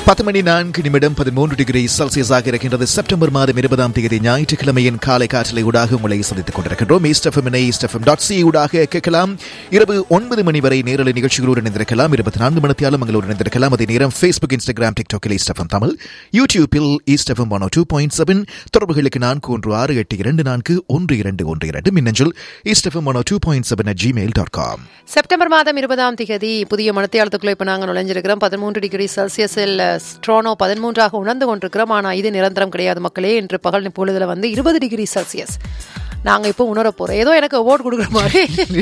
பத்து மணி நான்கு நிமிடம் பதிமூன்று டிகிரி செல்சியஸாக இருக்கின்றது செப்டம்பர் மாதம் இருபதாம் தேதி ஞாயிற்றுக்கிழமையின் காலை காற்றலை ஊடாக உங்களை சந்தித்துக் கொண்டிருக்கின்றோம் ஈஸ்டஃபம் ஈஸ்டஃபம் டாட் சி ஊடாக கேட்கலாம் இரவு ஒன்பது மணி வரை நேரலை நிகழ்ச்சிகளோடு இணைந்திருக்கலாம் இருபத்தி நான்கு மணித்தியாலும் உங்களோடு இணைந்திருக்கலாம் அதே நேரம் ஃபேஸ்புக் இன்ஸ்டாகிராம் டிக்டாக்கில் ஈஸ்டஃபம் தமிழ் யூடியூப்பில் East FM one two point seven தொடர்புகளுக்கு நான்கு ஒன்று ஆறு எட்டு இரண்டு நான்கு ஒன்று இரண்டு ஒன்று இரண்டு மின்னஞ்சல் East FM one two point seven Gmail dot com September மாதம் இருபதாம் தேதி புதிய மணத்தியாலத்துக்குள்ள இப்ப நாங்கள் நுழைஞ்சிருக்கிறோம் பதிமூன்று டிகிரி செல்சியஸில் ஸ்ட்ரோனோ பதிமூன்றாக உணர்ந்து கொண்டிருக்கிறோம் ஆனா இது நிரந்தரம் கிடையாது மக்களே இன்று பகல் பொழுதுல வந்து இருபது டிகிரி செல்சியஸ் நாங்க இப்போ உணர போறோம் ஏதோ எனக்கு அவார்ட் கொடுக்குற மாதிரி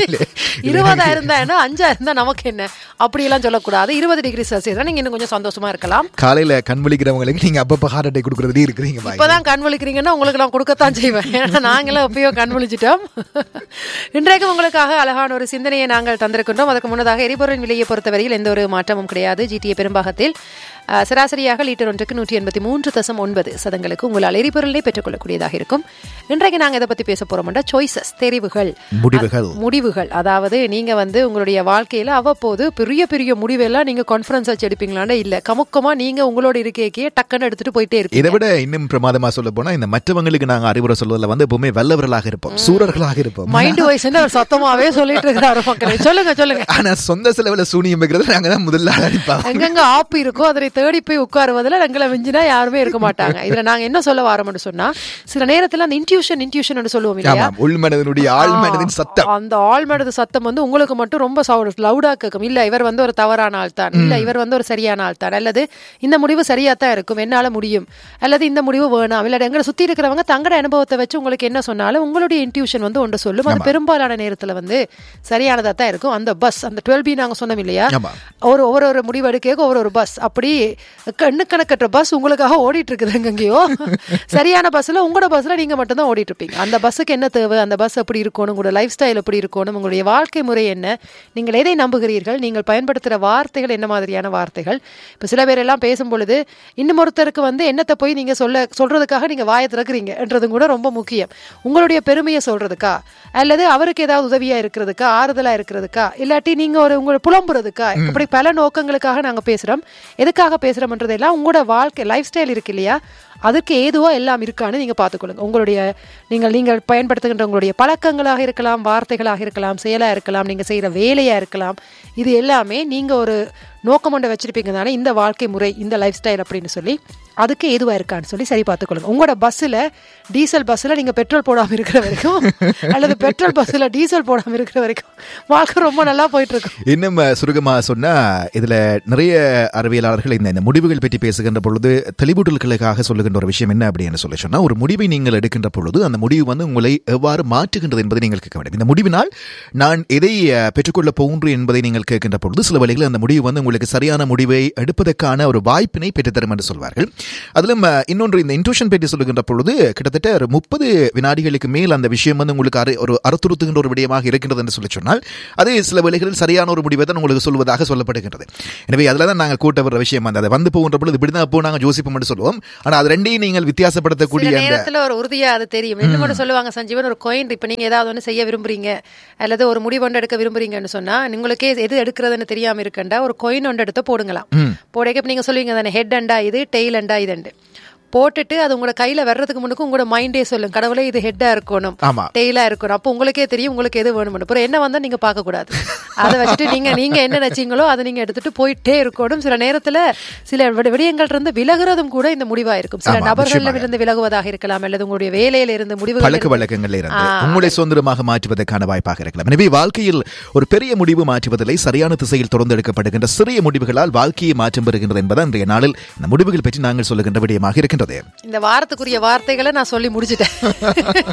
இருபதாயிரம் தான் என்ன அஞ்சாயிரம் தான் நமக்கு என்ன அப்படியெல்லாம் சொல்லக்கூடாது இருபது டிகிரி செல்சியஸ் நீங்க இன்னும் கொஞ்சம் சந்தோஷமா இருக்கலாம் காலையில கண் விழிக்கிறவங்களுக்கு நீங்க அப்பப்ப ஹார்ட் அட்டாக் கொடுக்கறதுலயே இருக்கிறீங்க பாய். இப்பதான் கண் விழிக்கிறீங்கன்னா உங்களுக்கு நான் கொடுக்கத்தான் செய்வேன் ஏன்னா நாங்களும் எப்பயோ கண் விழிச்சிட்டோம் இன்றைக்கு உங்களுக்காக அழகான ஒரு சிந்தனையை நாங்கள் தந்திருக்கின்றோம் அதுக்கு முன்னதாக எரிபொருளின் விலையை பொறுத்தவரையில் எந்த ஒரு மாற்றமும் கிடையாது ஜிடிஏ பெரும்பாகத்தில் அஹ், சராசரியாக லிட்டர் ஒன்றுக்கு நூற்றி எண்பத்தி மூன்று தசம் ஒன்பது சதங்களுக்கு உங்களால் எரிபொருளை பெற்றுக்கொள்ளக்கூடியதாக இருக்கும் இன்றைக்கு நாங்கள் எதை பத்தி பேச போறோம்னா சாய்ஸஸ் தெரிவுகள் முடிவுகள் முடிவுகள் அதாவது நீங்க வந்து உங்களுடைய வாழ்க்கையில அவ்வப்போது பெரிய பெரிய முடிவெல்லாம் நீங்க கான்ஃபரன்ஸ் வச்சு எடுப்பீங்களான்னு இல்ல கமுக்கமா நீங்க உங்களோட இருக்கையே டக்குன்னு எடுத்துட்டு போயிட்டே இருப்பீங்க இதை விட இன்னும் பிரமாதமா சொல்ல போனா இந்த மற்றவங்களுக்கு நாங்க அறிவுரை சொல்வதில் வந்து எப்பவுமே வல்லவர்களாக இருப்போம் சூரர்களாக இருப்போம் மைண்ட் வாய்ஸ் அவர் சத்தமாவே சொல்லிட்டு இருக்கிறாரு மக்களே சொல்லுங்க சொல்லுங்க ஆனா சொந்த செலவுல சூனியம் வைக்கிறது நாங்க தான் முதல்ல அடிப்போம் எங்கெங்க ஆப்பு இருக்கோ அதனை தேடி போய் உட்காருவதில் எங்களை மிஞ்சினா யாருமே இருக்க மாட்டாங்க இதுல நாங்க என்ன சொல்ல வரோம்னு சொன்னா சில நேரத்துல அந்த இன்ட்யூஷன் இன்ட்யூஷன் சொல்லுவோம் இல்லையா ஆமாம் உள் மனதனுடைய ஆழ் மனதின் சத்தம் அந்த ஆழ்மனது சத்தம் வந்து உங்களுக்கு மட்டும் ரொம்ப லவுடா கேட்கும் இல்ல இவர் வந்து ஒரு தவறான ஆள் தான் இல்ல இவர் வந்து ஒரு சரியான ஆள் தான் அல்லது இந்த முடிவு சரியா தான் இருக்கும் என்னால முடியும் அல்லது இந்த முடிவு வேணாம் இல்ல எங்களை சுத்தி இருக்கிறவங்க தங்கட அனுபவத்தை வச்சு உங்களுக்கு என்ன சொன்னாலும் உங்களுடைய இன்ட்யூஷன் வந்து ஒன்று சொல்லும் அது பெரும்பாலான நேரத்துல வந்து சரியானதா தான் இருக்கும் அந்த பஸ் அந்த டுவெல் பி நாங்க சொன்னோம் இல்லையா ஆமா. ஒரு ஒரு ஒரு முடிவு எடுக்க ஒரு ஒரு பஸ் அப்படி கண்ணுக்கணக்கற்ற பஸ் உங்களுக்காக ஓடிட்டு இருக்குது எங்கெங்கேயோ சரியான பஸ்ல உங்களோட பஸ்ல நீங்க மட்டும் தான் ஓடிட்டு இருப்பீங்க அந்த பஸ்ஸுக்கு என்ன தேவை அந்த பஸ் எப்படி இருக்கணும் உங்களோட லைஃப் ஸ்டைல் எப்படி இருக்கணும் உங்களுடைய வாழ்க்கை முறை என்ன நீங்கள் எதை நம்புகிறீர்கள் நீங்கள் பயன்படுத்துகிற வார்த்தைகள் என்ன மாதிரியான வார்த்தைகள் இப்போ சில பேர் எல்லாம் பேசும் பொழுது இன்னும் ஒருத்தருக்கு வந்து என்னத்தை போய் நீங்க சொல்ல சொல்றதுக்காக நீங்க வாயை திறக்கிறீங்கன்றதும் கூட ரொம்ப முக்கியம் உங்களுடைய பெருமையை சொல்றதுக்கா அல்லது அவருக்கு ஏதாவது உதவியா இருக்கிறதுக்கா ஆறுதலா இருக்கிறதுக்கா இல்லாட்டி நீங்க ஒரு உங்களை புலம்புறதுக்கா இப்படி பல நோக்கங்களுக்காக நாங்க பேசுறோம் எதுக்காக பேசுறோம்ன்றதெல்லாம் உங்களோட வாழ்க்கை லைஃப் ஸ்டைல் இருக்கு இல்லையா அதுக்கு ஏதுவா எல்லாம் இருக்கான்னு நீங்க பார்த்துக்கொள்ளுங்க உங்களுடைய நீங்கள் நீங்கள் பயன்படுத்துகின்ற உங்களுடைய பழக்கங்களாக இருக்கலாம் வார்த்தைகளாக இருக்கலாம் செயலா இருக்கலாம் நீங்க செய்யற வேலையா இருக்கலாம் இது எல்லாமே நீங்க ஒரு நோக்கம் ஒன்றை வச்சிருப்பீங்க தானே இந்த வாழ்க்கை முறை இந்த லைஃப் ஸ்டைல் அப்படின்னு சொல்லி அதுக்கு ஏதுவா இருக்கான்னு சொல்லி சரி பார்த்துக்கொள்ளுங்க உங்களோட பஸ்ஸில் டீசல் பஸ்ஸில் நீங்க பெட்ரோல் போடாம இருக்கிற வரைக்கும் அல்லது பெட்ரோல் பஸ்ஸில் டீசல் போடாம இருக்கிற வரைக்கும் வாழ்க்கை ரொம்ப நல்லா போயிட்டு இருக்கும் இன்னும் சுருகமா சொன்னா இதுல நிறைய அறிவியலாளர்கள் இந்த இந்த முடிவுகள் பற்றி பேசுகின்ற பொழுது தெளிவூட்டல்களுக்காக சொல்லுகின்ற ஒரு விஷயம் என்ன அப்படின்னு சொல்லி சொன்னா ஒரு முடிவை நீங்கள் எடுக்கின்ற பொழுது அந்த முடிவு வந்து உங்களை எவ்வாறு மாற்றுகின்றது என்பதை நீங்கள் கேட்க வேண்டும் இந்த முடிவினால் நான் எதை அஹ், பெற்றுக்கொள்ள போகின்றேன் என்பதை நீங்கள் கேட்கின்ற பொழுது சில வேளைகளில் அந்த முடிவு வந்து உங்களுக்கு சரியான முடிவை எடுப்பதற்கான ஒரு வாய்ப்பினை பெற்றுத்தரும் என்று சொல்வார்கள் அதிலும் அஹ், இன்னொன்று இந்த இன்ட்யூஷன் பற்றி சொல்லுகின்ற பொழுது கிட்டத்தட்ட ஒரு முப்பது வினாடிகளுக்கு மேல் அந்த விஷயம் வந்து உங்களுக்கு அறு- ஒரு அறுத்துறுத்துகின்ற ஒரு விடயமாக இருக்கின்றது என்று சொல்லி சொன்னால் அது சில வேளைகளில் சரியான ஒரு முடிவை தான் உங்களுக்கு சொல்வதாக சொல்லப்படுகின்றது எனவே அதில் தான் நாங்கள் கூட்ட வர விஷயம் வந்து அதை வந்து போகின்ற பொழுது இப்படி தான் அப்போ நாங்கள் ஜோசிப்போம் என்று சொல்லுவோம் ஆனால் அது ரெண்டையும் நீங்கள் வித்தியாசப்படுத்தக்கூடிய சில அந்த நேரத்துல ஒரு உறுதியா அது தெரியும் இன்னும் கூட சொல்லுவாங்க சஞ்சீவன் ஒரு கோயின் இப்ப நீங்க ஏதாவது ஒன்று செய்ய விரும்புறீங்க அல்லது ஒரு முடிவு ஒன்று எடுக்க விரும்புறீங்கன்னு சொன்னா உங்களுக்கே எது எடுக்கிறதுன்னு தெரியாம இருக்கண்டா ஒரு கோயின் ஒன்று எடுத்து போடுங்களாம் போடைக்க இப்ப நீங்க சொல்லுவீங்க தானே ஹெட் அண்டா இது டெய்ல் அண்டா இதுண்டு போட்டுட்டு அது உங்களோட கையில வர்றதுக்கு முன்னுக்கு உங்களோட மைண்டே சொல்லும் கடவுளே இது ஹெட்டா இருக்கணும் ஆமா. டெய்லா இருக்கணும் அப்போ உங்களுக்கே தெரியும் உங்களுக்கு எது வேணும்னு அப்புறம் என்ன வந்தா நீங்க பார்க்க கூடாது அதை வச்சுட்டு நீங்க நீங்க என்ன நினைச்சீங்களோ அதை நீங்க எடுத்துட்டு போயிட்டே இருக்கணும் சில நேரத்துல சில விட- விடயங்கள்ல இருந்து விலகுறதும் கூட இந்த முடிவா இருக்கும் சில ஆமா, நபர்கள்ல நிச்சயமாக. இருந்து விலகுவதாக இருக்கலாம் அல்லது உங்களுடைய வேலையில இருந்து முடிவுகள் பழக்க வழக்கங்கள்ல இருந்து உங்களை சுதந்திரமாக மாற்றுவதற்கான வாய்ப்பாக இருக்கலாம் எனவே வாழ்க்கையில் ஒரு பெரிய முடிவு மாற்றுவதில்லை சரியான திசையில் தொடர்ந்து எடுக்கப்படுகின்ற சிறிய முடிவுகளால் வாழ்க்கையை மாற்றம் பெறுகின்றது என்பது இன்றைய நாளில் இந்த முடிவுகள் பற்றி நாங்கள் சொல்லுகின்ற விடயமாக இருக்கின்றது இந்த வாரத்துக்குரிய வார்த்தைகளை நான் சொல்லி முடிச்சிட்டேன்